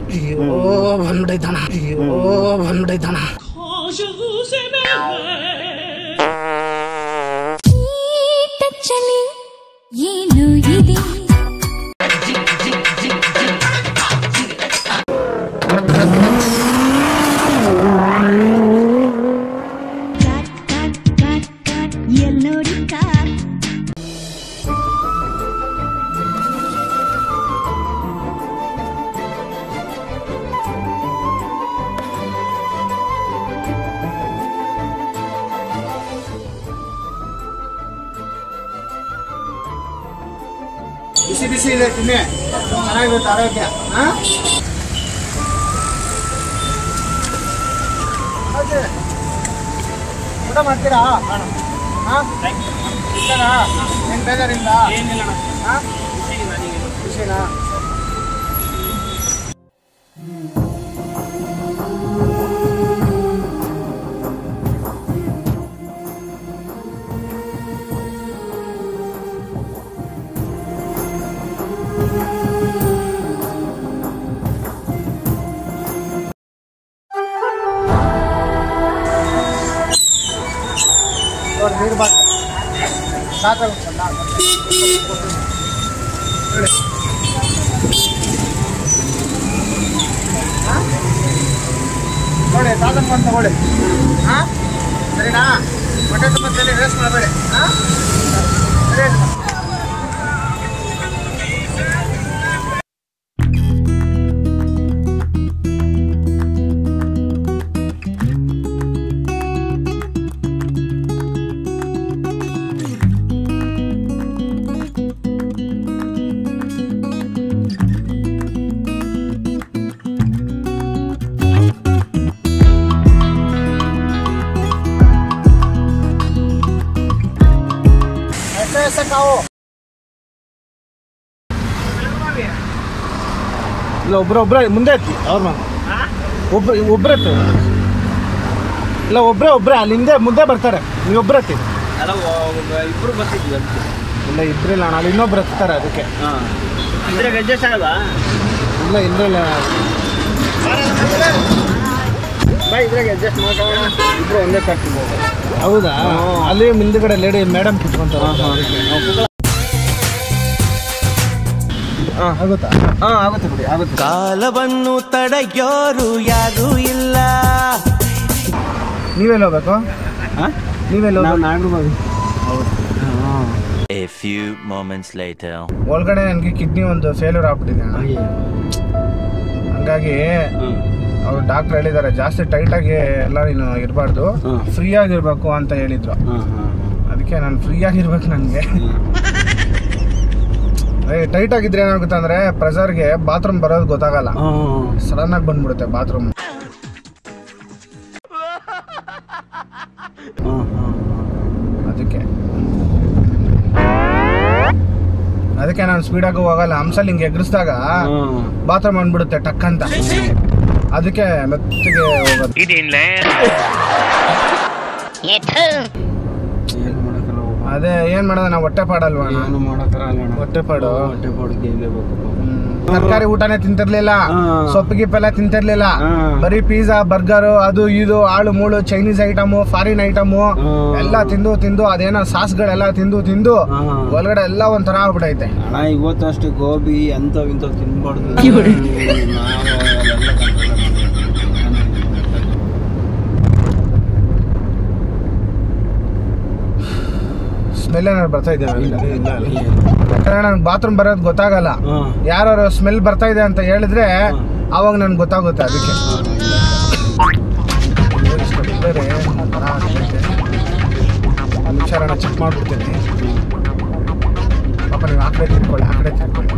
ಅಯ್ಯೋ ಬಂದ್ಬಿಟ್ಟೈತಣ ಅಯ್ಯೋ ಬಂದ್ಬಿಟ್ಟೈತಣ ಟಚ್ಚಲ್ಲಿ ಏನು ಇದೆ ಕಾಟ್ ಕಾಟ್ ಕಾಟ್ ಕಾಟ್ ಎಲ್ ನೋಡಿ ಕಾಟ್ ಬಿಸಿ ಬಿಸಿ ಇದೆ ತಿನ್ನಿ ಚೆನ್ನಾಗಿರುತ್ತೆ ಆರೋಗ್ಯ ಹಾ ಹೌದು. ಊಟ ಮಾಡ್ತೀರಾ ಹಾ ಇಷ್ಟನಾ ಏನ್ ಬೇಜಾರಿಲ್ಲ ಹಾ ಖುಷಿನಾ ನೋಡಿ ನೀರು ಬಾಟಲ್ ಸಾಕಾಗುತ್ತಲ್ಲ ಹೇಳಿ ಹಾ? ನೋಡಿ ಸಾಧನ ಬಂದು ತಗೊಳ್ಳಿ ಹಾಂ ಸರಿನಾ ಹೊಟ್ಟೆ ತುಂಬ ತಲೆ ವೇಸ್ಟ್ ಮಾಡಬೇಡಿ ಹಾಂ ಸರಿ ಆಯ್ತು. ऐसे ऐसे खाओ ಇಲ್ಲ ಒಬ್ರು ಒಬ್ರೆ ಮುಂದೆ ಎತ್ತಿ ಅವ್ರ ಒಬ್ರು ಒಬ್ರೆ ಎತ್ತು ಇಲ್ಲ ಒಬ್ರೆ ಒಬ್ರೆ ಅಲ್ಲಿ ಹಿಂದೆ ಮುಂದೆ ಬರ್ತಾರೆ ನೀವು ಒಬ್ರೆ ಎತ್ತಿ ಅಲ್ಲ ಇಬ್ರು ಬರ್ತಿದ್ವಿ ಅದಕ್ಕೆ ಇಲ್ಲ ಇಬ್ರಿಲ್ಲ ಅಣ್ಣ ಅಲ್ಲಿ ಇನ್ನೊಬ್ರು ಎತ್ತಾರೆ ಅದಕ್ಕೆ ಹಾಂ ಇದ್ರಾಗ ಅಡ್ಜಸ್ಟ್ ಆಗಲ್ವಾ ಇಲ್ಲ ಇಲ್ರಿಲ್ಲ ಬಾ ಇದ್ರಾಗ ಅಡ್ಜಸ್ಟ್ ಮಾಡ್ಕೊಳ್ಳೋಣ ಇಬ್ರು ಒಂದೇ ಕಟ್ಟಿ ಹೌದಾ ಅಲ್ಲಿ ಮುಂದ್ಗಡೆ ಲೇಡಿ ಮೇಡಮ್ ಕುತ್ಕೊಂತಾರೆ ಹಾಂ ಆಗುತ್ತಾ ಹಾಂ ಆಗುತ್ತೆ ಬಿಡಿ ಆಗುತ್ತೆ ಕಾಲವನ್ನು ತಡೆಯೋರು ಯಾರೂ ಇಲ್ಲ ನೀವೆಲ್ಲ ಹೋಗ್ಬೇಕು ಹಾಂ ನೀವೆಲ್ಲ ನಾವು ಹೋಗ್ಬೇಕು ನಾಗರು A few moments later. ಒಳಗಡೆ ನನಗೆ ಕಿಡ್ನಿ ಒಂದು ಫೇಲ್ಯೂರ್ ಆಗ್ಬಿಟ್ಟಿದೆ ಅಣ್ಣ. ಹಂಗಾಗಿ ಅವ್ರು ಡಾಕ್ಟರ್ ಹೇಳಿದ್ದಾರೆ ಜಾಸ್ತಿ ಟೈಟಾಗಿ ಎಲ್ಲ ನೀನು ಇರಬಾರ್ದು ಹ್ಮ್. ಫ್ರೀ ಆಗಿರ್ಬೇಕು ಅಂತ ಹೇಳಿದ್ರು ಹಾಂ ಹಾಂ ಅದಕ್ಕೆ ನಾನು ಫ್ರೀ ಆಗಿರ್ಬೇಕು ನನಗೆ ಟೈಟ್ ಆಗಿದ್ರೆ ಏನಾಗುತ್ತೆ ಅಂದ್ರೆ ಪ್ರೆಸರ್ಗೆ ಬಾತ್ರೂಮ್ ಬರೋದು ಗೊತ್ತಾಗಲ್ಲ ಹಾಂ ಸಡನ್ ಆಗಿ ಬಂದ್ಬಿಡುತ್ತೆ ಬಾತ್ರೂಮ್ ಹಾಂ ಹಾಂ ಅದಕ್ಕೆ ಅದಕ್ಕೆ ನಾನು ಸ್ಪೀಡಾಗಿ ಹೋಗಲ್ಲ ಹಂಸಲ್ಲಿ ಹಿಂಗೆ ಎಗರಿಸಿದಾಗ ಹಾಂ ಬಾತ್ರೂಮ್ ಬಂದ್ಬಿಡುತ್ತೆ ಟಕ್ ಅಂತ ಅದಕ್ಕೆ ಮೆತ್ತಿಗೆ ಹೋಗೋದು ಏನು ಮಾಡೋಕ್ಕಲ್ಲ ಹೋಗು. ಅದೇ ಏನ್ ಮಾಡೋದು ನಾವು ಹೊಟ್ಟೆ ಪಾಡಲ್ವಾ ಅಣ್ಣ? ಏನು ಮಾಡೋಕ್ಕಲ್ಲ ಅಣ್ಣ ಹೊಟ್ಟೆ ಪಾಡು ಹೊಟ್ಟೆ ಪಾಡು ಕೇಳಲೇಬೇಕು ತರಕಾರಿ ಊಟನೇ ತಿಂತಿರ್ಲಿಲ್ಲ ಹಾ. ಸೊಪ್ಪು ಗಿಪ್ಪೆಲ್ಲ ತಿಂತಿರ್ಲಿಲ್ಲ ಹಾ. ಬರೀ ಪಿಜ್ಜಾ ಬರ್ಗರ್ ಅದು ಇದು ಆಳು ಮೂಳು ಚೈನೀಸ್ ಐಟಮು ಫಾರಿನ್ ಐಟಮು ಹಾ. ಎಲ್ಲ ತಿಂದು ತಿಂದು ಅದೇನೋ ಸಾಸ್ಗಳೆಲ್ಲ ತಿಂದು ತಿಂದು ಹಾ. ಒಳಗಡೆ ಎಲ್ಲ ಒಂಥರ ಆಗ್ಬಿಟ್ಟೈತೆ ಅಣ್ಣ ಇವತ್ತು ಅಷ್ಟೇ ಗೋಬಿ ಎಂಥವು ಇಂಥವು ತಿನ್ಬಾರ್ದು ನಾವು ಅವೆಲ್ಲ control ಸ್ಮೆಲ್ ಏನಾದ್ರು ಬರ್ತಾ ಇದೆ ಯಾಕಂದ್ರೆ ನನ್ಗೆ ಬಾತ್ರೂಮ್ ಬರೋದು ಗೊತ್ತಾಗಲ್ಲ ಹಾಂ ಯಾರು ಸ್ಮೆಲ್ ಬರ್ತಾ ಇದೆ ಅಂತ ಹೇಳಿದ್ರೆ ಅವಾಗ ನನ್ಗೆ ಗೊತ್ತಾಗುತ್ತೆ ಅದಕ್ಕೆ ಬೇರೆ ಒಂಥರ ಆಗ್ತೈತೆ. ಒಂದ್ ನಿಮಿಷ ನಾನು ಚೆಕ್ ಮಾಡ್ಬಿಡ್ತೀನಿ ಪಾಪ ನೀವು ಆ ಕಡೆ ತಿನ್ಕೊಳ್ಳಿ ಆ ಕಡೆ ತಿನ್ಕೊಳ್ಳಿ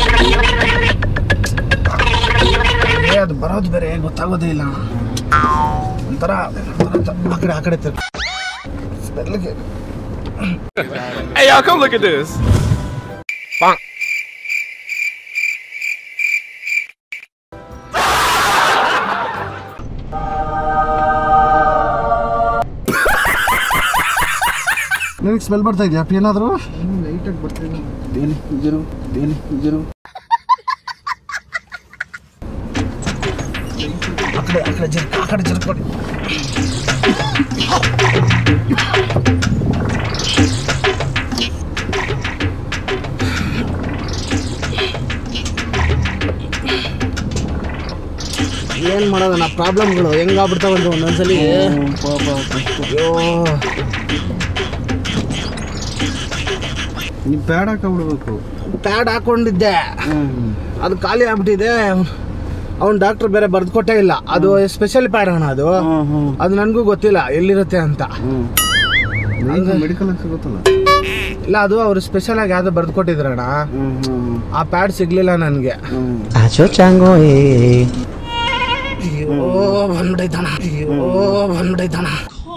ಏ ಅದು ಬರೋದು ಬೇರೆ ಗೊತ್ತಾಗೋದೇ ಇಲ್ಲ ಒಂಥರ ಬರುತ್ತೆ. ಆ ಕಡೆ ಆ ಕಡೆ ತಿರ್ಗಿ ಸ್ಮೆಲ್ಗೆ Hey, y'all, come look at this. Bonk. ನಿನಗೆ ಸ್ಮೆಲ್ ಬರ್ತಾ ಇದೆಯಾ ಏನಾದರೂ ಲೈಟಾಗಿ ಬರ್ತಿದೆ ದೇನಿ ಇದ್ರು ದೇನಿ ಇದ್ರು ಆ ಕಡೆ ಆ ಕಡೆ ಜರ್ಕ್ ಆ ಕಡೆ ಜರ್ಕೊಡಿ ಏನು ಮಾಡೋದು ನಾ ಪ್ರಾಬ್ಲಮ್ಗಳು ಹೆಂಗಾಗ್ಬಿಡ್ತಾವಂದ್ರೆ ಒಂದೊಂದ್ಸಲಿ ಅಯ್ಯೋ ನೀವು ಪ್ಯಾಡ್ ಹಾಕೊಂಡ್ಬಿಡ್ಬೇಕು ಪ್ಯಾಡ್ ಹಾಕೊಂಡಿದ್ದೆ ಅದು ಖಾಲಿ ಆಗ್ಬಿಟ್ಟಿದೆ ಅವ್ನು ಡಾಕ್ಟರ್ ಬೇರೆ ಬರ್ದ್ಕೊಟ್ಟೇ ಇಲ್ಲ ಅದು ಸ್ಪೆಷಲ್ ಪ್ಯಾಡ್ ಅಣ್ಣ ಅದು ಅದು ನನಗೂ ಗೊತ್ತಿಲ್ಲ ಎಲ್ಲಿರುತ್ತೆ ಅಂತ ಮೆಡಿಕಲ್ ಸಿಗುತ್ತಲ್ಲ ಇಲ್ಲ ಅದು ಅವರು ಸ್ಪೆಷಲ್ ಆಗಿ ಯಾವ್ದೋ ಬರ್ದ್ಕೊಟ್ಟಿದ್ರಣ್ಣ ಆ ಪ್ಯಾಡ್ ಸಿಗ್ಲಿಲ್ಲ ನನಗೆ ಅಯ್ಯೋ ಬಂದ್ಬಿಟ್ಟೈತಣ ಅಯ್ಯೋ ಬಂದ್ಬಿಟ್ಟೈತಣ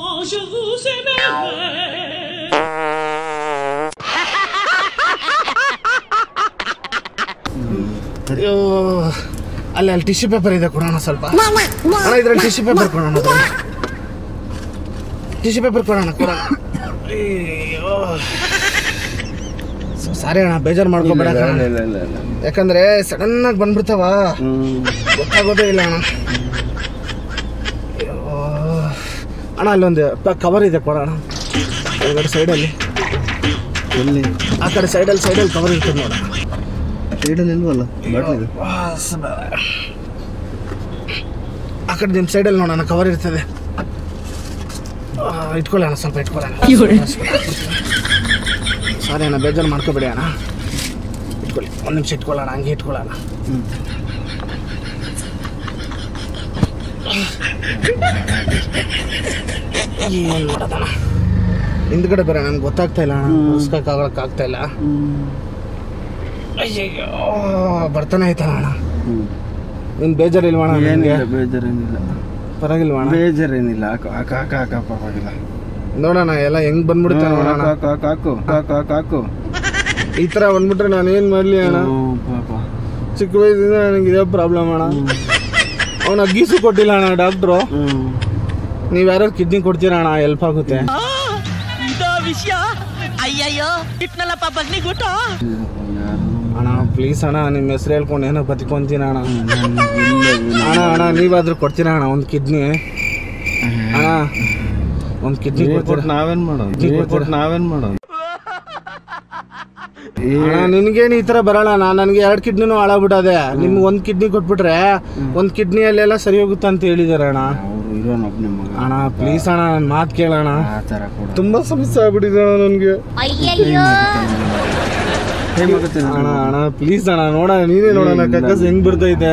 ಅಯ್ಯೋ ಅಲ್ಲಿ ಅಲ್ಲಿ ಟಿಶ್ಯೂ ಪೇಪರ್ ಇದೆ ಕೊಡೋಣ ಸ್ವಲ್ಪ ಅಣ್ಣ ಇದ್ರಲ್ಲಿ ಟಿಶ್ಯೂ ಪೇಪರ್ ಕೊಡೋಣ ಟಿಶ್ಯೂ ಪೇಪರ್ ಕೊಡೋಣ ಕೊಡೋಣ ಅಯ್ಯೋ ಸಾರಿ ಅಣ್ಣ ಬೇಜಾರು ಮಾಡ್ಕೊಬೇಡ ಇಲ್ಲ ಕಣ. ಇಲ್ಲ ಇಲ್ಲ ಇಲ್ಲ ಯಾಕಂದ್ರೆ ಸಡನ್ ಆಗಿ ಬಂದ್ಬಿಡ್ತಾವ ಗೊತ್ತಾಗೋದೇ ಇಲ್ಲ ಅಣ್ಣ ಅಯ್ಯೋ. ಅಣ್ಣ ಅಲ್ಲೊಂದು ಕವರ್ ಇದೆ ಕೊಡೋಣ ಎರಡು ಸೈಡಲ್ಲಿ ಎಲ್ಲಿ ಆ ಕಡೆ ಸೈಡಲ್ಲಿ ಸೈಡಲ್ಲಿ ಕವರ್ ಇರ್ತದೆ ನೋಡ ಸೈಡಲ್ಲಿ ಇಲ್ವಲ್ಲ ಬಾಟ್ಲಿದು ಆ ಕಡೆ ನಿಮ್ಮ ಸೈಡಲ್ಲಿ ನೋಡೋಣ ಕವರ್ ಇರ್ತದೆ ಆ, ಇಟ್ಕೊಳ್ಳೋಣ ಸ್ವಲ್ಪ ಇಟ್ಕೊಳ್ಳೋಣ ಸಾರಿ ಅಣ್ಣ ಬೇಜಾರು ಮಾಡ್ಕೋಬೇಡಿ ಅಣ್ಣ ಇಟ್ಕೊಳ್ಳಿ ಒಂದು ನಿಮಿಷ ಇಟ್ಕೊಳ್ಳೋಣ ಹಂಗೆ ಇಟ್ಕೊಳ್ಳೋಣ ಏನು ಮಾಡೋದಣ್ಣ ಹಿಂದ್ಗಡೆ ಬೇರೆ ನನಗೆ ಗೊತ್ತಾಗ್ತಾ ಇಲ್ಲ ಅಣ್ಣ ಉಸ್ಕಾಗಕ್ಕೆ ಆಗ್ತಾ ಇಲ್ಲ ಅಯ್ಯಯ್ಯೋ ಬರ್ತಾನೆ ಆಯ್ತಲ್ಲ ಅಣ್ಣ ನಿನ್ ಬೇಜಾರಿಲ್ವಣ ನಿನಗೆ ಏನಿಲ್ಲ ಬೇಜಾರೇನಿಲ್ಲ ಪರವಾಗಿಲ್ವಣ ಬೇಜಾರೇನಿಲ್ಲ ಹಾಕು ಹಾಕು ಹಾಕು ಹಾಕು ಪರವಾಗಿಲ್ಲ ನೋಡೋಣ ಎಲ್ಲ ಹೆಂಗ್ ಬಂದ್ಬಿಡುತ್ತೆ ನೋಡೋಣ ಹಾಕು ಹಾಕು ಹಾಕು ಹಾಕು ಹಾಕು ಹಾಕು ಈ ತರ ಬಂದ್ಬಿಟ್ರೆ ನಾನು ಏನ್ ಮಾಡ್ಲಿ ಅಣ್ಣ ಓ, ಪಾಪ ಚಿಕ್ಕ ವಯಸ್ಸಿಂದ ನನಗೆ ಇದೇ ಪ್ರಾಬ್ಲಮ್ ಅಣ್ಣ ಅವನ ಗೀಸು ಕೊಟ್ಟಿಲ್ಲ ಅಣ್ಣ ಡಾಕ್ಟ್ರು ಹ್ಮ್ ನೀವ್ ಯಾರು ಕಿಡ್ನಿ ಕೊಡ್ತೀರಾ ಅಣ್ಣ ಹೆಲ್ಪ್ ಆಗುತ್ತೆ ಅಣ್ಣ ಪ್ಲೀಸ್ ಅಣ್ಣ ನಿಮ್ಮ ಹೆಸರು ಹೇಳ್ಕೊಂಡು ಏನೋ ಬದುಕೊಂತೀನಿ ಅಣ್ಣ ಅಣ್ಣ ಅಣ್ಣ ನೀವಾದ್ರೂ ಕೊಡ್ತೀರಾ ಅಣ್ಣ ಒಂದು ಕಿಡ್ನಿ ಅಣ್ಣ ಒಂದು ಕಿಡ್ನಿ ನೀವ್ ಕೊಡ್ತೀರಾ ಕೊಟ್ಟು ನಾವೇನ್ ಮಾಡೋದು ನೀವ್ ನೀವ್ ಕೊಡ್ತೀರಾ? ಕೊಟ್ಟು ನಾವೇನ್ ಮಾಡೋದು ಅಣ್ಣ ನಿನ್ಗೇನು ಈ ತರ ಬರಲ್ಲ ನಾ ನನಗೆ ಎರಡು ಕಿಡ್ನಿನೂ ಹಾಳಾಗ್ಬಿಟ್ಟದೆ ನಿಮ್ಗೆ ಒಂದು ಕಿಡ್ನಿ ಕೊಟ್ಬಿಟ್ರೆ ಒಂದು ಕಿಡ್ನಿಯಲ್ಲೆಲ್ಲ ಸರಿ ಹೋಗುತ್ತೆ ಅಂತ ಹೇಳಿದಾರೆ ಅಣ್ಣ ಅವ್ರು ಇರೋನೊಬ್ನೇ ಮಗ ಅಣ್ಣ ಪ್ಲೀಸ್ ಅಣ್ಣ ನನ್ನ ಮಾತು ಕೇಳೋಣ ಆ ಥರ ಕೂಡ ತುಂಬಾ ಸಮಸ್ಯೆ ಆಗ್ಬಿಟ್ಟಿದೆ ಅಣ್ಣ ನನಗೆ ಟೈಮ್ ಆಗುತ್ತೆ ಅಣ್ಣ ಅಣ್ಣ ಪ್ಲೀಸ್ ಅಣ್ಣ ನೋಡೋಣ ನೀನೇ ನೋಡೋಣ ಕಕ್ಕಸ್ ಹೆಂಗ್ ಬರ್ತೈತೆ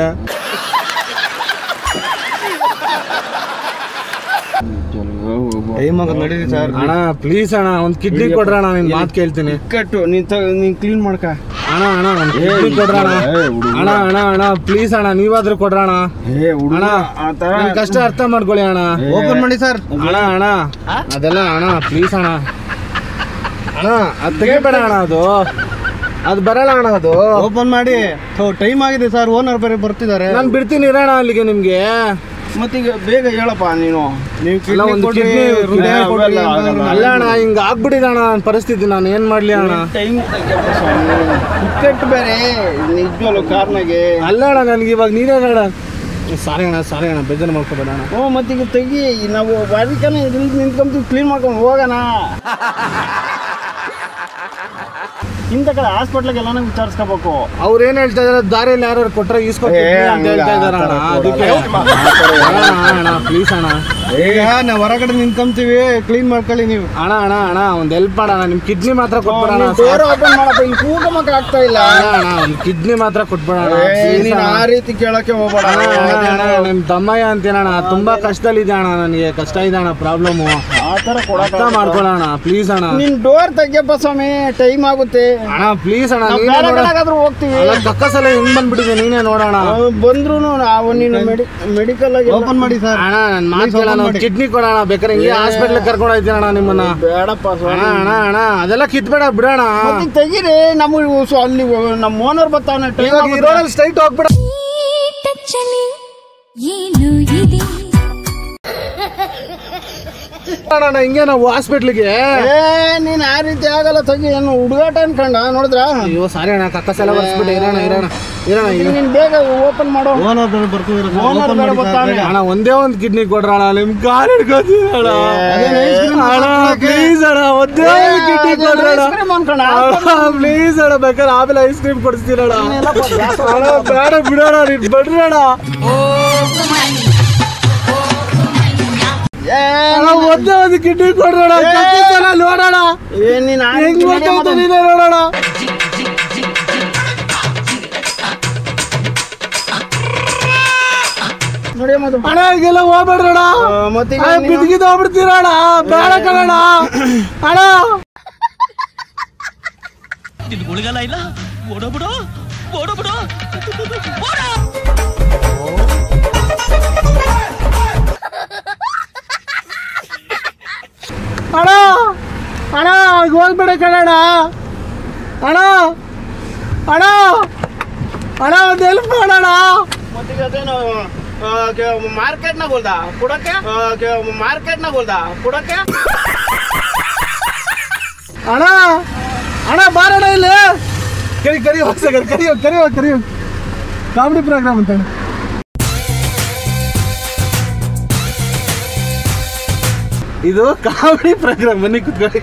ಟೈಮ್ ಆಗುತ್ತೆ ನಡೀರಿ ಸರ್ ಅಣ್ಣ ಪ್ಲೀಸ್ ಅಣ್ಣ ಒಂದು ಕಿಡ್ನಿ ಕೊಡ್ರಣ ನಿನ್ ಮಾತು ಕೇಳ್ತೀನಿ ಕಟ್ಟು ನೀನ್ ತ ನೀನ್ ಕ್ಲೀನ್ ಮಾಡ್ಕ ಅಣ್ಣ ಅಣ್ಣ ಒಂದು ಕಿಡ್ನಿ ಕೊಡ್ರಣ ಏ, ಹುಡುಗ. ಅಣ್ಣ ಅಣ್ಣ ಅಣ್ಣ ಪ್ಲೀಸ್ ಅಣ್ಣ ನೀವಾದ್ರೂ ಕೊಡ್ರಣ ಏ ಹುಡುಗ ಅಣ್ಣ ಆ ಥರ ನನ್ ಕಷ್ಟ ಅರ್ಥ ಮಾಡ್ಕೊಳ್ಳಿ ಅಣ್ಣ ಓಪನ್ ಮಾಡಿ ಸರ್ ಅಣ್ಣ ಅಣ್ಣ ಅದೆಲ್ಲ ಅಣ್ಣ ಪ್ಲೀಸ್ ಅಣ್ಣ ಅಣ್ಣ ಅದು ತೆಗಿಬೇಡ ಅಣ್ಣ ಅದು ಅದು ಬರಲ್ಲ ಅಣ್ಣ ಅದು ಓಪನ್ ಮಾಡಿ ಟೈಮ್ ಆಗಿದೆ ಸರ್ ಓನರ್ ಬೇರೆ ಬರ್ತಿದ್ದಾರೆ ನಾನು ಬಿಡ್ತೀನಿ ಇರೋಣ ಅಲ್ಲಿಗೆ ನಿಮ್ಗೆ ಮತ್ತೀಗ ಬೇಗ ಹೇಳಪ್ಪ ನೀನು ನೀವು ಅಲ್ಲ, ಒಂದು kidney ಹೃದಯ ಕೊಡ್ರಿ ಅಲ್ಲ ಅಣ್ಣ ಹಿಂಗ ಆಗ್ಬಿಟ್ಟಿದೆ ಅಣ್ಣ ನನ್ನ ಪರಿಸ್ಥಿತಿ ನಾನು ಏನ್ ಮಾಡ್ಲಿ ಅಣ್ಣ ಟೈಮ್ ಟಿಕೆಟ್ ಬೇರೆ ನಿಜವಲ್ಲ ಕಾರ್ನಾಗೆ ಅಲ್ಲ ಅಣ್ಣ ನನಗೆ ಇವಾಗ ನೀರೇ ಅಣ್ಣ ಸಾರಿ ಅಣ್ಣ ಸಾರಿ ಅಣ್ಣ ಬೇಜಾರು ಮಾಡ್ಕೋಬೇಡ ಅಣ್ಣ ಓ ಮತ್ತೀಗ ತೆಗಿ ನಾವು ವಾರಿಕನ ನಿಂತ್ಕೊಂತೀವಿ ಕ್ಲೀನ್ ಮಾಡ್ಕೊಂಡು ಹೋಗೋಣ ಇಂಥ ಕಡೆ ಹಾಸ್ಪಿಟ್ಲಿಗೆ ಎಲ್ಲಾನು ವಿಚಾರಿಸ್ಕೋಬೇಕು ಅವ್ರು ಏನ್ ಹೇಳ್ತಾ ಇದಾರೆ ದಾರಿಯಲ್ಲಿ ಯಾರು ಕೊಟ್ರೆ ಈಸ್ಕೊಡ್ತೀನಿ ಏ, ಅಂತ ಹೇಳ್ತಾ ಹಂಗ ಇದಾರೆ ಅಣ್ಣ ಆ ಥರ ಅದಕ್ಕೆ ಕೊಡಲ್ಲ. ಅಣ್ಣ ಅಣ್ಣ ಪ್ಲೀಸ್ ಅಣ್ಣ ಈಗ ನಾವು ಹೊರಗಡೆ ನಿಂತ್ಕೊಂತೀವಿ ಕ್ಲೀನ್ ಮಾಡ್ಕೊಳ್ಳಿ ನೀವು ಅಣ್ಣ ಅಣ್ಣ ಅಣ್ಣ ಒಂದ್ ಹೆಲ್ಪ್ ಮಾಡೋಣ ನಿಮ್ ಕಿಡ್ನಿ ಮಾತ್ರ ಕೊಟ್ಬಿಡೋಣ ಡೋರ್ ಓಪನ್ ಮಾಡಪ್ಪ ಇಲ್ಲಿ ಕೂಗ ಮಕ್ಕ ಆಗ್ತಾ ಇಲ್ಲ ಅಣ್ಣ ಅಣ್ಣ ಒಂದ್ ಕಿಡ್ನಿ ಮಾತ್ರ ಕೊಟ್ಬಿಡೋಣ ಏ, please ನೀನ್ ಅಣ್ಣ. ಆ ರೀತಿ ಕೇಳಕ್ಕೆ ಹೋಗ್ಬೇಡ ಅಣ್ಣ, ಅಣ್ಣ, ಅಣ್ಣ, ನಿಮ್ ತಮ್ಮಯ್ಯ ಅಂತೀನಣ್ಣ ತುಂಬಾ ಕಷ್ಟದಲ್ಲಿದೆ ಅಣ್ಣ ನನಗೆ ಕಷ್ಟ ಇದೆ ಅಣ್ಣ ಪ್ರಾಬ್ಲಮ್ ಆ ಥರ ಕೊಡಕ್ಕ ಅರ್ಥ ಮಾಡ್ಕೊಳ್ಳೋಣ ಪ್ಲೀಸ್ ಅಣ್ಣ ನಿನ್ ಡೋರ್ ತೆಗಿಯಪ್ಪ ಸ್ವಾಮಿ ಟೈಮ್ ಆಗುತ್ತೆ ಅಣ್ಣ ಪ್ಲೀಸ್ ಅಣ್ಣ ನಾವು ನೀನೇ ಬೇರೆ ನೋಡ ಕಡೆಗಾದ್ರೂ ಹೋಗ್ತೀವಿ ಅಲ್ಲ ಕಕ್ಕಸಲ ಹೆಂಗ್ ಬಂದ್ಬಿಟ್ಟಿದೆ ನೀನೇ ನೋಡೋಣ ಬಂದ್ರು ನಾವು ನೀನು ಮೆಡಿಕಲ್ ಆಗಿ ಓಪನ್ ಮಾಡಿ ಸರ್ ಅಣ್ಣ ನನ್ ಮಾತು ಕೇಳೋಣ ಕಿಡ್ನಿ ಕೊಡೋಣ ಬೇಕಾದ್ರೆ ಹಿಂಗೆ ಹಾಸ್ಪಿಟ್ಲ್ ಕರ್ಕೊಂಡು ಹೋಗ್ತೀನಿ ಅಣ್ಣ ನಿಮ್ಮನ್ನ ಬೇಡಪ್ಪ ಅಣ್ಣ ಸ್ವಾಮಿ ಅಣ್ಣ ಅಣ್ಣ ಅದೆಲ್ಲ ಕಿತ್ಬೇಡ ಬಿಡೋಣ ಮತ್ತೆ ತೆಗೀರಿ ನಮಗೆ ಅಲ್ಲಿ ನಮ್ಮ ಓನರ್ ಬರ್ತಾನೆ ಇವಾಗ ಈ ರೋಡಲ್ಲಿ ಸ್ಟ್ರೈಟ್ ಹೋಗ್ಬಿಡ ಟಚ್ಚಲ್ಲಿ ಏನು ಇದೆ ಅಣ್ಣ ಹಿಂಗೆ ನಾವು ಹಾಸ್ಪಿಟ್ಲಿಗೆ ಏ ನೀನ್ ಆ ರೀತಿ ಆಗಲ್ಲ ತೆಗಿ ಏನು ಹುಡುಗಾಟ ಅನ್ಕೊಂಡ ನೋಡಿದ್ರ ಅಯ್ಯೋ ಸಾರಿ ಅಣ್ಣ ಕಕ್ಕಸ್ ಎಲ್ಲ ಬರ್ಸ್ಬಿಟ್ಟು ಇರೋಣ ಇರೋಣ ಇರೋಣ ಇರೋಣ. ನೀನ್ ಬೇಗ ಓಪನ್ ಮಾಡೋ ಓನರ್ ಬೇರೆ ಬರ್ತಿದ್ರು Owner ಬೇರೆ ಬರ್ತಾನೆ. ಅಣ್ಣ ಒಂದೇ ಒಂದು ಕಿಡ್ನಿ ಕೊಡ್ರಣ ನಿಮ್ ಕಾಲ್ ಹಿಡ್ಕೊತೀನಿ ಅಣ್ಣ ಅದೇನ್ ice cream ಅಣ್ಣ ಕೊಡ್ಕೊಳಕ್ಕೆ? ಪ್ಲೀಸ್ ಅಣ್ಣ ಒಂದೇ ಒಂದು ಕಿಡ್ನಿ ಕೊಡ್ರಣ ice cream ಅನ್ಕೊಂಡ? ಪ್ಲೀಸ್ ಅಣ್ಣ ಬೇಕಾದ್ರೆ ಆಮೇಲೆ ಐಸ್ ಕ್ರೀಮ್ ಕೊಡಿಸ್ತೀರಣ ಎಲ್ಲ ಕೊಡ್- ಗ್ಯಾಸ್ ಅಣ್ಣ ಬೇಡ ಬಿಡೋಣ ನೀನ್ ಬಡ್ರಿ ಅಣ್ಣ ಏ, ಅಣ್ಣ ಒಂದೇ ಒಂದು ಕಿಡ್ನಿ ಕೊಡ್ರಣ ಕಕ್ಕಸ್ಸೆಲ್ಲ ನೋಡೋಣ ಏ ನೀನ್ ಆ ಹೆಂಗ್ ರೀತಿ ಗೊತ್ತಾಯ್ತು ಮಾತಾಡ್- ನೀನೇ ನೋಡೋಣ ನೋಡಿ ಮದು ಅಣ್ಣ ಈಗೆಲ್ಲ ಹೋಗ್ಬೇಡ್ರಣ ಮತ್ತೆ ಬಿದ್ಗಿದ್ ಹೋಗ್ಬಿಡ್ತೀರಣ ಬೇಡ ಕಣಣ ಅಣ್ಣ ಅಣ್ಣ ಅಣ್ಣ ಹಂಗ್ ಹೋಗ್ಬೇಡ ಕಣಣ ಅಣ್ಣ ಅಣ್ಣ ಅಣ್ಣ ಒಂದು ಹೆಲ್ಪ್ ಮಾಡೋಣ ಮಾರ್ಕೆಟ್ ನ ಬೋಲ್ದ ಕೊಡಕ್ಕೆ ಮಾರ್ಕೆಟ್ ನ ಬೋಲ್ದ ಕೊಡಕ್ಕೆ ಅಣ್ಣ ಅಣ್ಣ ಬಾರಣ ಇಲ್ಲಿ ಕರಿ ಕರಿ ಹೋಗ್ಸಕರ್ ಕರಿ ಹೋಗ್ ಕರಿ ಹೋಗ್ ಕರಿ ಹೋಗ್ ಕಾಮಿಡಿ ಪ್ರೋಗ್ರಾಮ್ ಅಂತ ಅಣ್ಣ. ಇದು ಕಾಮಿಡಿ ಪ್ರೋಗ್ರಾಮ್ ಬನ್ನಿ ಕುತ್ಕೊಳ್ಳಿ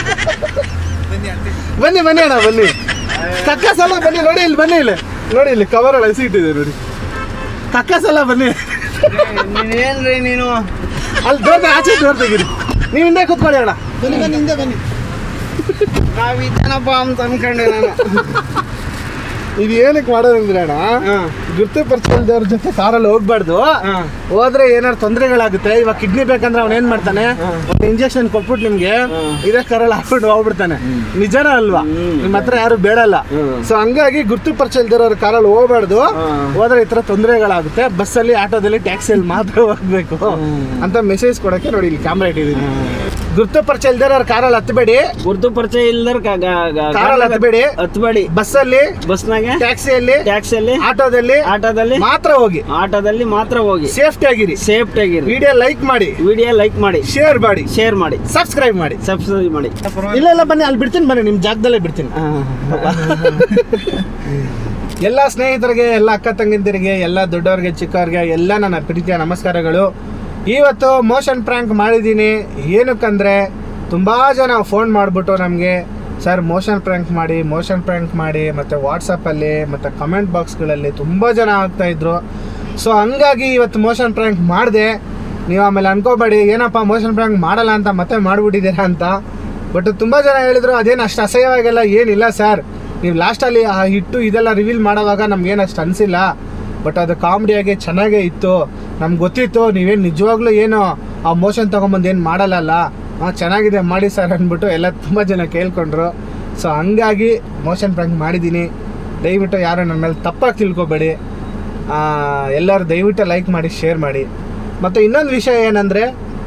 ಬನ್ನಿ ಬನ್ನಿ ಅಣ್ಣ ಬನ್ನಿ ಕಕ್ಕಸ್ ಎಲ್ಲ ಬನ್ನಿ ನೋಡಿ ಇಲ್ಲಿ ಬನ್ನಿ ಇಲ್ಲಿ ನೋಡಿ ಇಲ್ಲಿ ಕವರ್ ಒಳಗೆ ಹಸಿ ಇಟ್ಟಿದೆ ನೋಡಿ ಕಕ್ಕಸ್ ಎಲ್ಲ ಬನ್ನಿ ನೀನೇನ್ರಿ ನೀನು ಅಲ್ಲಿ ಡೋರ್ ಆಚೆ ಡೋರ್ ತೆಗೀರಿ ನೀವು ಹಿಂದೆ ಕುತ್ಕೊಳ್ಳಿ ಅಣ್ಣ ಬನ್ನಿ ಬನ್ನಿ ಹಿಂದೆ ಬನ್ನಿ ನಾವ್ ಇದ್ದೇನಪ್ಪ ಅಂತ ಅನ್ಕೊಂಡೆ ನಾನು ಇದು ಏನಕ್ಕೆ ಮಾಡೋದಂದ್ರೆ ಅಣ್ಣ ಗುರ್ತು ಪರಿಚಯದವ್ರ ಜೊತೆ ಕಾರಲ್ಲಿ ಹೋಗ್ಬಾರ್ದು ಹೋದ್ರೆ ಏನಾರು ತೊಂದರೆಗಳಾಗುತ್ತೆ ಇವಾಗ ಕಿಡ್ನಿ ಬೇಕಂದ್ರೆ ಅವ್ನು ಏನ್ ಮಾಡ್ತಾನೆ ಒಂದು ಇಂಜೆಕ್ಷನ್ ಕೊಟ್ಬಿಟ್ಟು ನಿಮ್ಗೆ ಇದೇ ಕಾರಲ್ಲಿ ಹಾಕೊಂಡು ಹೋಗ್ಬಿಡ್ತಾನೆ ನಿಜನ ಅಲ್ವಾ ನಿಮ್ಮ ಹತ್ರ ಯಾರು ಬೇಡಲ್ಲ ಸೊ ಹಂಗಾಗಿ ಗುರ್ತು ಪರಿಚಯದವ್ರ ಕಾರಲ್ಲಿ ಹೋಗ್ಬಾರ್ದು ಹೋದ್ರೆ ಈ ತರ ತೊಂದರೆಗಳಾಗುತ್ತೆ ಬಸ್ಸಲ್ಲಿ ಆಟೋದಲ್ಲಿ ಟ್ಯಾಕ್ಸಿಯಲ್ಲಿ ಮಾತ್ರ ಹೋಗ್ಬೇಕು ಅಂತ ಮೆಸೇಜ್ ಕೊಡಕ್ಕೆ ನೋಡಿ ಇಲ್ಲಿ ಕ್ಯಾಮ್ರಾ ಇಟ್ಟಿದ್ದೀನಿ ಗುರ್ತು ಪರಿಚಯ ಇಲ್ದಿರೋರ್ ಕಾರಲ್ಲಿ ಹತ್ತಬೇಡಿ ಗುರ್ತು ಪರಿಚಯ ಇಲ್ದರ್ ಕಾರಲ್ಲಿ ಹತ್ತಬೇಡಿ ಹತ್ಬೇಡಿ ಬಸ್ಸಲ್ಲಿ ಬಸ್ನಾಗೆ ಟ್ಯಾಕ್ಸಿಯಲ್ಲಿ ಟ್ಯಾಕ್ಸಿಯಲ್ಲಿ ಆಟೋದಲ್ಲಿ ಆಟೋದಲ್ಲಿ ಮಾತ್ರ ಹೋಗಿ ಆಟೋದಲ್ಲಿ ಮಾತ್ರ ಹೋಗಿ ಸೇಫ್ಟಿ ಆಗಿರಿ ಸೇಫ್ಟಿ ಆಗಿರಿ ವಿಡಿಯೋ ಲೈಕ್ ಮಾಡಿ ವಿಡಿಯೋ ಲೈಕ್ ಮಾಡಿ ಶೇರ್ ಮಾಡಿ ಶೇರ್ ಮಾಡಿ ಸಬ್ಸ್ಕ್ರೈಬ್ ಮಾಡಿ ಸಬ್ಸ್ಕ್ರೈಬ್ ಮಾಡಿ ಇಲ್ಲ ಇಲ್ಲ ಬನ್ನಿ ಅಲ್ಲಿ ಬಿಡ್ತೀನಿ ಬನ್ನಿ ನಿಮ್ ಜಾಗದಲ್ಲೇ ಬಿಡ್ತೀನಿ ಎಲ್ಲ ಸ್ನೇಹಿತರಿಗೆ ಎಲ್ಲ ಅಕ್ಕ ತಂಗಿಂದಿರಿಗೆ ಎಲ್ಲ ದೊಡ್ಡವ್ರಿಗೆ ಚಿಕ್ಕವ್ರಿಗೆ ಎಲ್ಲ ನನ್ನ ಪ್ರೀತಿಯ ನಮಸ್ಕಾರಗಳು ಇವತ್ತು ಮೋಷನ್ ಪ್ರ್ಯಾಂಕ್ ಮಾಡಿದ್ದೀನಿ ಏನಕ್ಕಂದ್ರೆ ತುಂಬ ಜನ ಫೋನ್ ಮಾಡಿಬಿಟ್ಟು ನಮಗೆ ಸರ್ ಮೋಷನ್ ಪ್ರ್ಯಾಂಕ್ ಮಾಡಿ ಮೋಷನ್ ಪ್ರ್ಯಾಂಕ್ ಮಾಡಿ ಮತ್ತು ವಾಟ್ಸಪ್ಪಲ್ಲಿ ಮತ್ತು ಕಮೆಂಟ್ ಬಾಕ್ಸ್ಗಳಲ್ಲಿ ತುಂಬ ಜನ ಆಗ್ತಾಯಿದ್ರು ಸೊ ಹಂಗಾಗಿ ಇವತ್ತು ಮೋಷನ್ ಪ್ರ್ಯಾಂಕ್ ಮಾಡಿದೆ ನೀವು ಆಮೇಲೆ ಅನ್ಕೋಬೇಡಿ ಏನಪ್ಪ ಮೋಷನ್ ಪ್ರ್ಯಾಂಕ್ ಮಾಡಲ್ಲ ಅಂತ ಮತ್ತೆ ಮಾಡಿಬಿಟ್ಟಿದ್ದೀರಾ ಅಂತ ಬಟ್ ತುಂಬ ಜನ ಹೇಳಿದ್ರು ಅದೇನು ಅಷ್ಟು ಅಸಹ್ಯವಾಗೆಲ್ಲ ಏನಿಲ್ಲ ಸರ್ ನೀವು ಲಾಸ್ಟಲ್ಲಿ ಆ ಹಿಟ್ಟು ಇದೆಲ್ಲ ರಿವೀಲ್ ಮಾಡೋವಾಗ ನಮ್ಗೇನು ಅಷ್ಟು ಅನಿಸಿಲ್ಲ ಬಟ್ ಅದು ಕಾಮಿಡಿಯಾಗಿ ಚೆನ್ನಾಗೇ ಇತ್ತು ನಮ್ಗೆ ಗೊತ್ತಿತ್ತು ನೀವೇನು ನಿಜವಾಗ್ಲೂ ಏನು ಆ ಮೋಷನ್ ತೊಗೊಂಬಂದು ಏನು ಮಾಡಲ್ಲಲ್ಲ ಹಾಂ ಚೆನ್ನಾಗಿದೆ ಮಾಡಿ ಸರ್ ಅಂದ್ಬಿಟ್ಟು ಎಲ್ಲ ತುಂಬ ಜನ ಕೇಳ್ಕೊಂಡ್ರು ಸೊ ಹಂಗಾಗಿ ಮೋಷನ್ ಪ್ರ್ಯಾಂಕ್ ಮಾಡಿದ್ದೀನಿ ದಯವಿಟ್ಟು ಯಾರು ನನ್ನ ಮೇಲೆ ತಪ್ಪಾಗಿ ತಿಳ್ಕೊಬೇಡಿ ಆ, ಎಲ್ಲರೂ ದಯವಿಟ್ಟು ಲೈಕ್ ಮಾಡಿ ಶೇರ್ ಮಾಡಿ ಮತ್ತು ಇನ್ನೊಂದು ವಿಷಯ ಏನಂದರೆ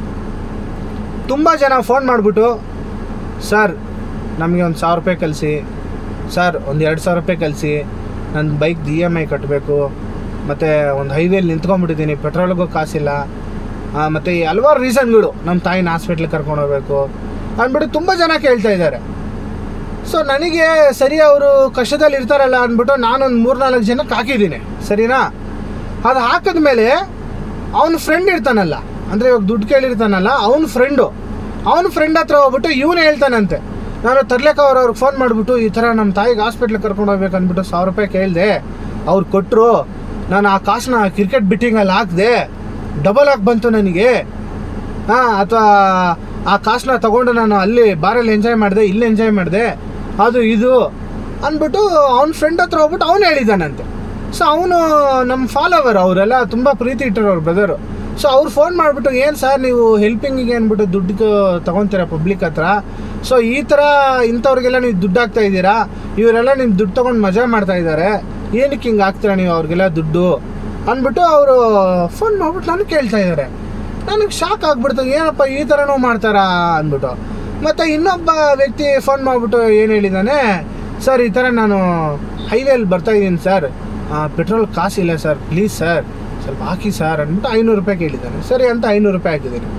ತುಂಬ ಜನ ಫೋನ್ ಮಾಡಿಬಿಟ್ಟು ಸರ್ ನಮಗೆ ಒಂದು ಸಾವಿರ ರೂಪಾಯಿ ಕಳಿಸಿ ಸರ್ ಒಂದು ಎರಡು ಸಾವಿರ ರೂಪಾಯಿ ಕಳಿಸಿ ನನ್ನ ಬೈಕ್ ಇ ಎಮ್ ಐ ಕಟ್ಟಬೇಕು ಮತ್ತು ಒಂದು ಹೈವೇಲಿ ನಿಂತ್ಕೊಂಡ್ಬಿಟ್ಟಿದ್ದೀನಿ ಪೆಟ್ರೋಲ್ಗೂ ಕಾಸಿಲ್ಲ ಮತ್ತು ಹಲವಾರು ರೀಸನ್ಗಳು ನಮ್ಮ ತಾಯಿನ ಹಾಸ್ಪಿಟ್ಲಿಗೆ ಕರ್ಕೊಂಡು ಹೋಗ್ಬೇಕು ಅಂದ್ಬಿಟ್ಟು ತುಂಬ ಜನ ಕೇಳ್ತಾ ಇದ್ದಾರೆ ಸೊ ನನಗೆ ಸರಿ ಅವರು ಕಷ್ಟದಲ್ಲಿ ಇರ್ತಾರಲ್ಲ ಅಂದ್ಬಿಟ್ಟು ನಾನೊಂದು ಮೂರ್ನಾಲ್ಕು ಜನಕ್ಕೆ ಹಾಕಿದ್ದೀನಿ ಸರಿನಾ ಅದು ಹಾಕಿದ್ಮೇಲೆ ಅವನ ಫ್ರೆಂಡ್ ಇರ್ತಾನಲ್ಲ ಅಂದರೆ ಇವಾಗ ದುಡ್ಡು ಕೇಳಿರ್ತಾನಲ್ಲ ಅವನ ಫ್ರೆಂಡು ಅವನ ಫ್ರೆಂಡ್ ಹತ್ರ ಹೋಗ್ಬಿಟ್ಟು ಇವನು ಹೇಳ್ತಾನಂತೆ ನಾನು ತರ್ಲೇಕ ಅವ್ರು ಅವ್ರಿಗೆ ಫೋನ್ ಮಾಡಿಬಿಟ್ಟು ಈ ಥರ ನಮ್ಮ ತಾಯಿಗೆ ಹಾಸ್ಪಿಟ್ಲಿಗೆ ಕರ್ಕೊಂಡು ಹೋಗ್ಬೇಕು ಅಂದ್ಬಿಟ್ಟು ಸಾವಿರ ರೂಪಾಯಿ ಕೇಳಿದೆ ಅವ್ರು ಕೊಟ್ಟರು ನಾನು ಆ ಕಾಸನ್ನ ಕ್ರಿಕೆಟ್ ಬಿಟ್ಟಿಂಗಲ್ಲಿ ಹಾಕಿದೆ ಡಬಲ್ ಆಗಿ ಬಂತು ನನಗೆ ಹಾಂ ಅಥವಾ ಆ ಕಾಸನ್ನ ತಗೊಂಡು ನಾನು ಅಲ್ಲಿ ಬಾರಲ್ಲಿ ಎಂಜಾಯ್ ಮಾಡಿದೆ ಇಲ್ಲಿ ಎಂಜಾಯ್ ಮಾಡಿದೆ ಅದು ಇದು ಅಂದ್ಬಿಟ್ಟು ಅವ್ನ ಫ್ರೆಂಡ್ ಹತ್ರ ಹೋಗ್ಬಿಟ್ಟು ಅವನು ಹೇಳಿದ್ದಾನಂತೆ ಸೊ ಅವನು ನಮ್ಮ ಫಾಲೋವರ್ ಅವರೆಲ್ಲ ತುಂಬ ಪ್ರೀತಿ ಇಟ್ಟರು ಅವ್ರ ಬ್ರದರು ಸೊ ಅವ್ರು ಫೋನ್ ಮಾಡಿಬಿಟ್ಟು ಏನು ಸರ್ ನೀವು ಹೆಲ್ಪಿಂಗಿಗೆ ಅಂದ್ಬಿಟ್ಟು ದುಡ್ಡು ತೊಗೊತೀರಾ ಪಬ್ಲಿಕ್ ಹತ್ರ ಸೊ ಈ ಥರ ಇಂಥವ್ರಿಗೆಲ್ಲ ನೀವು ದುಡ್ಡು ಹಾಕ್ತಾ ಇದ್ದೀರಾ ಇವರೆಲ್ಲ ನಿಮ್ಮ ದುಡ್ಡು ತೊಗೊಂಡು ಮಜಾ ಮಾಡ್ತಾ ಇದ್ದಾರೆ ಏನಕ್ಕೆ ಹಿಂಗೆ ಹಾಕ್ತೀರಾ ನೀವು ಅವ್ರಿಗೆಲ್ಲ ದುಡ್ಡು ಅಂದ್ಬಿಟ್ಟು ಅವರು ಫೋನ್ ಮಾಡ್ಬಿಟ್ಟು ನಾನು ಕೇಳ್ತಾ ಇದ್ದಾರೆ ನನಗೆ ಶಾಕ್ ಆಗ್ಬಿಡ್ತು ಏನಪ್ಪ ಈ ಥರನೂ ಮಾಡ್ತಾರಾ ಅಂದ್ಬಿಟ್ಟು ಮತ್ತು ಇನ್ನೊಬ್ಬ ವ್ಯಕ್ತಿ ಫೋನ್ ಮಾಡಿಬಿಟ್ಟು ಏನು ಹೇಳಿದ್ದಾನೆ ಸರ್ ಈ ಥರ ನಾನು ಹೈವೇಲಿ ಬರ್ತಾ ಇದ್ದೀನಿ ಸರ್ ಪೆಟ್ರೋಲ್ ಕಾಸಿಲ್ಲ ಸರ್ ಪ್ಲೀಸ್ ಸರ್ ಸ್ವಲ್ಪ ಹಾಕಿ ಸರ್ ಅಂದ್ಬಿಟ್ಟು ಐನೂರು ರೂಪಾಯಿ ಕೇಳಿದ್ದಾನೆ ಸರಿ ಅಂತ ಐನೂರು ರೂಪಾಯಿ ಹಾಕಿದ್ದೀನಿ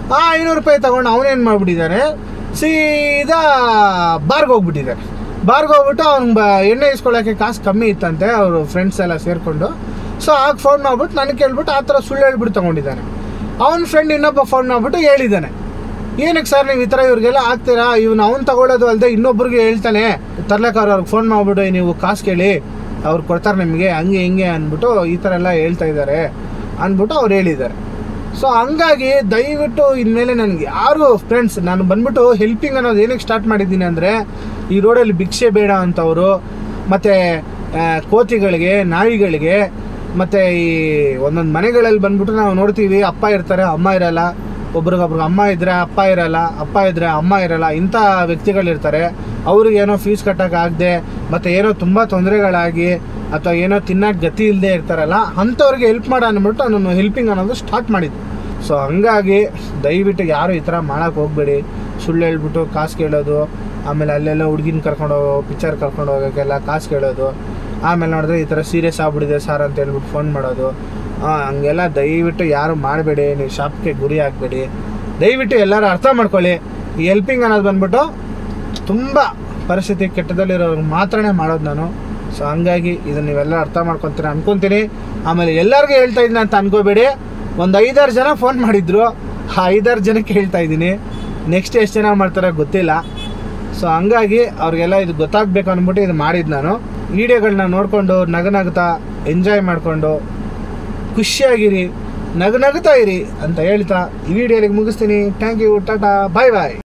ಆ ಐನೂರು ರೂಪಾಯಿ ತಗೊಂಡು ಅವನೇನು ಮಾಡ್ಬಿಟ್ಟಿದ್ದಾನೆ ಸೀದಾ ಬಾರ್ಗೆ ಹೋಗ್ಬಿಟ್ಟಿದ್ದಾನೆ ಬಾರ್ಗೆ ಹೋಗ್ಬಿಟ್ಟು ಅವ್ನು ಬ ಎಣ್ಣೆ ಇಸ್ಕೊಳ್ಳೋಕ್ಕೆ ಕಾಸು ಕಮ್ಮಿ ಇತ್ತಂತೆ ಅವರು ಫ್ರೆಂಡ್ಸ್ ಎಲ್ಲ ಸೇರಿಕೊಂಡು ಸೊ ಆಗ ಫೋನ್ ಮಾಡ್ಬಿಟ್ಟು ನನಗೆ ಕೇಳ್ಬಿಟ್ಟು ಆ ಥರ ಸುಳ್ಳು ಹೇಳ್ಬಿಟ್ಟು ತೊಗೊಂಡಿದ್ದಾನೆ ಅವನ ಫ್ರೆಂಡ್ ಇನ್ನೊಬ್ಬ ಫೋನ್ ಮಾಡ್ಬಿಟ್ಟು ಹೇಳಿದ್ದಾನೆ ಏನಕ್ಕೆ ಸರ್ ನೀವು ಈ ಥರ ಇವ್ರಿಗೆಲ್ಲ ಆಗ್ತೀರಾ ಇವ್ನು ಅವ್ನು ತಗೊಳ್ಳೋದು ಅಲ್ಲದೆ ಇನ್ನೊಬ್ರಿಗೆ ಹೇಳ್ತಾನೆ ತರ್ಲಕ್ಕವ್ರು ಅವ್ರಿಗೆ ಫೋನ್ ಮಾಡಿಬಿಟ್ಟು ನೀವು ಕಾಸು ಕೇಳಿ ಅವ್ರು ಕೊಡ್ತಾರೆ ನಿಮಗೆ ಹಂಗೆ ಹಿಂಗೆ ಅಂದ್ಬಿಟ್ಟು ಈ ಥರ ಎಲ್ಲ ಹೇಳ್ತಾ ಇದ್ದಾರೆ ಅಂದ್ಬಿಟ್ಟು ಅವ್ರು ಹೇಳಿದ್ದಾರೆ ಸೊ ಹಂಗಾಗಿ ದಯವಿಟ್ಟು ಇನ್ಮೇಲೆ ನನಗೆ ಯಾರು ಫ್ರೆಂಡ್ಸ್ ನಾನು ಬಂದ್ಬಿಟ್ಟು ಹೆಲ್ಪಿಂಗ್ ಅನ್ನೋದು ಏನಕ್ಕೆ ಸ್ಟಾರ್ಟ್ ಮಾಡಿದ್ದೀನಿ ಅಂದರೆ ಈ ರೋಡಲ್ಲಿ ಭಿಕ್ಷೆ ಬೇಡ ಅಂತವರು ಮತ್ತು ಕೋತಿಗಳಿಗೆ ನಾಯಿಗಳಿಗೆ ಮತ್ತು ಈ ಒಂದೊಂದು ಮನೆಗಳಲ್ಲಿ ಬಂದ್ಬಿಟ್ಟು ನಾವು ನೋಡ್ತೀವಿ ಅಪ್ಪ ಇರ್ತಾರೆ ಅಮ್ಮ ಇರಲ್ಲ ಒಬ್ರಿಗೊಬ್ರಿಗೆ ಅಮ್ಮ ಇದ್ದರೆ ಅಪ್ಪ ಇರಲ್ಲ ಅಪ್ಪ ಇದ್ದರೆ ಅಮ್ಮ ಇರಲ್ಲ ಇಂಥ ವ್ಯಕ್ತಿಗಳಿರ್ತಾರೆ ಅವ್ರಿಗೆ ಏನೋ ಫೀಸ್ ಕಟ್ಟೋಕ್ಕಾಗದೆ ಮತ್ತು ಏನೋ ತುಂಬ ತೊಂದರೆಗಳಾಗಿ ಅಥವಾ ಏನೋ ತಿನ್ನೋಕೆ ಗತಿ ಇಲ್ಲದೆ ಇರ್ತಾರಲ್ಲ ಅಂಥವ್ರಿಗೆ ಹೆಲ್ಪ್ ಮಾಡೋ ಅಂದ್ಬಿಟ್ಟು ನಾನು ಹೆಲ್ಪಿಂಗ್ ಅನ್ನೋದು ಸ್ಟಾರ್ಟ್ ಮಾಡಿದ್ದು ಸೊ ಹಂಗಾಗಿ ದಯವಿಟ್ಟು ಯಾರು ಈ ಥರ ಮಾಡೋಕೆ ಹೋಗಬೇಡಿ ಸುಳ್ಳು ಹೇಳ್ಬಿಟ್ಟು ಕಾಸು ಕೇಳೋದು ಆಮೇಲೆ ಅಲ್ಲೆಲ್ಲ ಹುಡುಗಿನ ಕರ್ಕೊಂಡು ಹೋಗೋ ಪಿಕ್ಚರ್ ಕರ್ಕೊಂಡು ಹೋಗೋಕ್ಕೆಲ್ಲ ಕಾಸು ಕೇಳೋದು ಆಮೇಲೆ ನೋಡಿದ್ರೆ ಈ ಥರ ಸೀರಿಯಸ್ ಆಗ್ಬಿಟ್ಟಿದೆ ಸರ್ ಅಂತ ಹೇಳ್ಬಿಟ್ಟು ಫೋನ್ ಮಾಡೋದು ಆ, ಹಂಗೆಲ್ಲ ದಯವಿಟ್ಟು ಯಾರು ಮಾಡಬೇಡಿ ನೀವು ಶಾಪ್ಗೆ ಗುರಿ ಆಗಬೇಡಿ ದಯವಿಟ್ಟು ಎಲ್ಲರೂ ಅರ್ಥ ಮಾಡ್ಕೊಳ್ಳಿ ಈ ಹೆಲ್ಪಿಂಗ್ ಅನ್ನೋದು ಬಂದ್ಬಿಟ್ಟು ತುಂಬ ಪರಿಸ್ಥಿತಿ ಕೆಟ್ಟದಲ್ಲಿರೋರ್ಗೆ ಮಾತ್ರನೇ ಮಾಡೋದು ನಾನು ಸೊ ಹಂಗಾಗಿ ಇದನ್ನ ನೀವೆಲ್ಲ ಅರ್ಥ ಮಾಡ್ಕೊತೀರ ಅನ್ಕೊತೀನಿ ಆಮೇಲೆ ಎಲ್ಲರಿಗೂ ಹೇಳ್ತಾ ಇದ್ದೀನಿ ಅಂತ ಅನ್ಕೋಬೇಡಿ ಒಂದು ಐದಾರು ಜನ ಫೋನ್ ಮಾಡಿದ್ರು ಆ ಐದಾರು ಜನಕ್ಕೆ ಹೇಳ್ತಾ ಇದ್ದೀನಿ ನೆಕ್ಸ್ಟ್ ಎಷ್ಟು ಜನ ಮಾಡ್ತಾರೋ ಗೊತ್ತಿಲ್ಲ ಸೊ ಹಂಗಾಗಿ ಅವ್ರಿಗೆಲ್ಲ ಇದು ಗೊತ್ತಾಗಬೇಕು ಅಂದ್ಬಿಟ್ಟು ಇದು ಮಾಡಿದ್ದು ನಾನು ವಿಡಿಯೋಗಳನ್ನ ನೋಡಿಕೊಂಡು ನಗನಗ್ತಾ ಎಂಜಾಯ್ ಮಾಡಿಕೊಂಡು ಖುಷಿಯಾಗಿರಿ ನಗನಗ್ತಾ ಇರಿ ಅಂತ ಹೇಳ್ತಾ ಈ ವಿಡಿಯೋಲಿಗೆ ಮುಗಿಸ್ತೀನಿ thank you tata bye bye